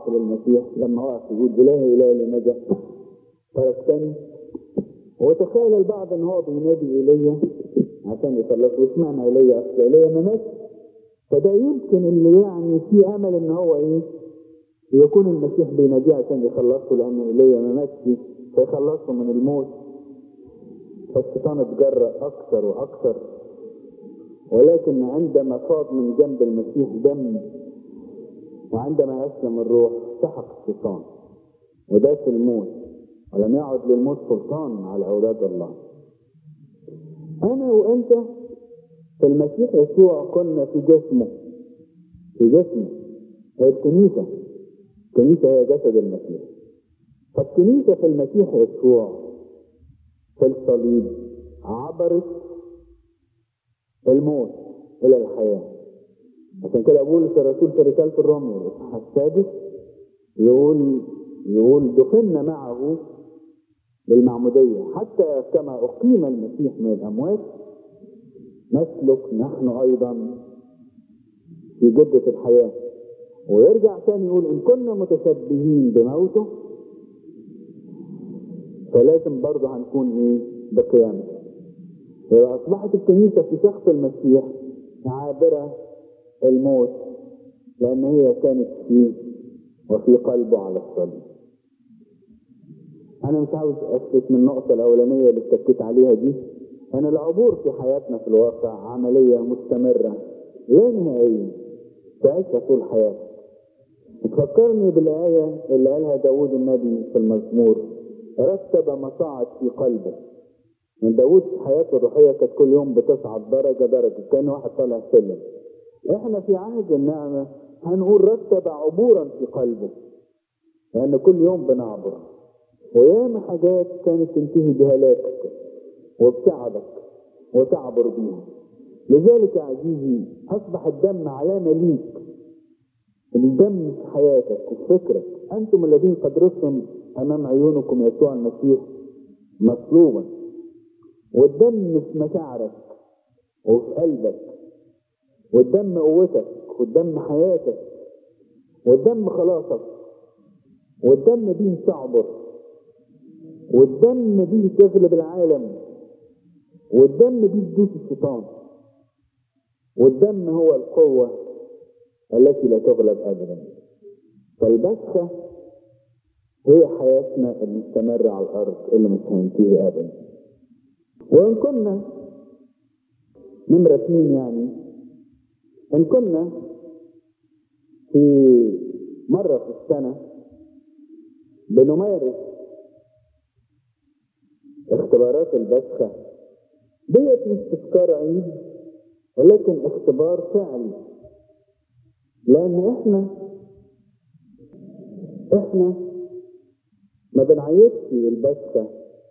ضعف للمسيح لما وقف يقول إلهي إلهي لماذا تركتني وتخيل البعض ان هو بينادي ايليا عشان يخلصه واشمعنى ايليا اصل ايليا ما ماتش فده يمكن اللي يعني في امل ان هو ايه يكون المسيح بيناديه عشان يخلصه لان ايليا ما ماتش فيخلصه من الموت فالشيطان اتجرأ اكثر واكثر ولكن عندما فاض من جنب المسيح دم وعندما اسلم الروح سحق الشيطان وده في الموت ولم يعد للموت سلطان على اولاد الله انا وانت في المسيح يسوع كنا في جسمه في جسمه هي الكنيسه الكنيسه هي جسد المسيح فالكنيسه في المسيح يسوع في الصليب عبرت الموت الى الحياه عشان كده بولس الرسول في رساله الرومية الاصحاح السادس يقول يقول دفنا معه بالمعمودية حتى كما أقيم المسيح من الأموات نسلك نحن أيضا في جدة الحياة ويرجع تاني يقول إن كنا متشبهين بموته فلازم برضه هنكون إيه بقيامته أصبحت الكنيسة في شخص المسيح عابرة الموت لأن هي كانت فيه وفي قلبه على الصليب انا مش عاوز اسكت من النقطة الاولانية اللي اتكيت عليها دي ان العبور في حياتنا في الواقع عملية مستمرة لا نهائية تعيشها طول حياتك تفكرني بالآية اللي قالها داود النبي في المزمور رتب مصاعد في قلبه من داود حياته الروحية كانت كل يوم بتصعد درجة درجة كان واحد طالع سلم احنا في عهد النعمة هنقول رتب عبورا في قلبه لأن كل يوم بنعبر وياما حاجات كانت تنتهي بهلاكك وبتعبك وتعبر بيها لذلك يا عزيزي أصبح الدم علامة ليك الدم في حياتك وفي فكرك أنتم الذين قد رسم أمام عيونكم يسوع المسيح مصلوبا والدم في مشاعرك وفي قلبك والدم قوتك والدم حياتك والدم خلاصك والدم بيه تعبر والدم بيه تغلب العالم والدم بيه تدوس الشيطان والدم هو القوة التي لا تغلب أبدا فالبسخة هي حياتنا المستمرة على الأرض اللي مش هينتهي أبدا وإن كنا نمرة اثنين يعني إن كنا في مرة في السنة بنمارس اختبارات البسخة ديت مش تذكار عيد ولكن اختبار فعلي لأن احنا احنا ما بنعيدش البسخة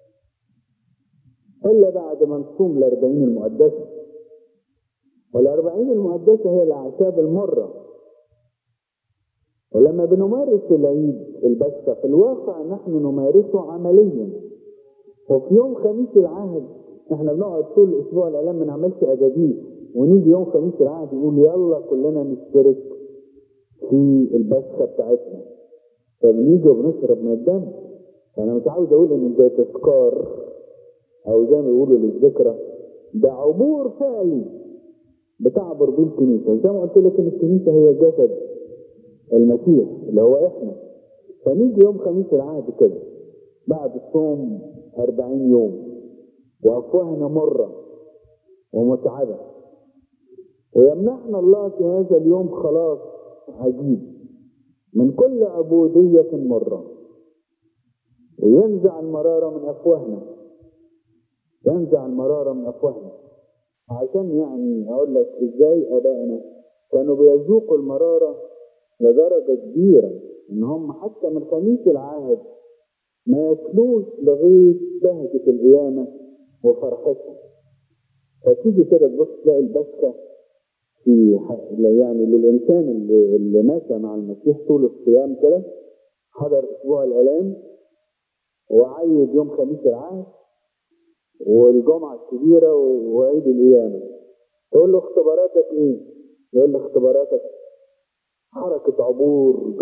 إلا بعد ما نصوم الأربعين المقدسة والأربعين المقدسة هي الأعشاب المرة ولما بنمارس العيد البسخة في الواقع نحن نمارسه عمليا وفي يوم خميس العهد احنا بنقعد طول الاسبوع الاعلام ما نعملش اداديس ونيجي يوم خميس العهد يقول يلا كلنا نشترك في البسخة بتاعتنا فبنيجي وبنشرب من الدم فانا مش عاوز اقول ان ده تذكار او زي ما بيقولوا للذكرى ده عبور فعلي بتعبر بيه الكنيسه زي ما قلت لك ان الكنيسه هي جسد المسيح اللي هو احنا فنيجي يوم خميس العهد كده بعد الصوم أربعين يوم وأفواهنا مرة ومتعبة ويمنحنا الله في هذا اليوم خلاص عجيب من كل عبودية مرة وينزع المرارة من أفواهنا ينزع المرارة من أفواهنا عشان يعني أقول لك إزاي آبائنا كانوا بيذوقوا المرارة لدرجة كبيرة إن هم حتى من خميس العهد ما ياكلوش لغاية بهجة القيامة وفرحتها فتيجي كده تبص تلاقي البسخة في يعني للإنسان اللي, اللي ماشى مع المسيح طول الصيام كده حضر أسبوع الآلام وعيد يوم خميس العهد والجمعة الكبيرة وعيد القيامة تقول له اختباراتك ايه؟ يقول له اختباراتك حركة عبور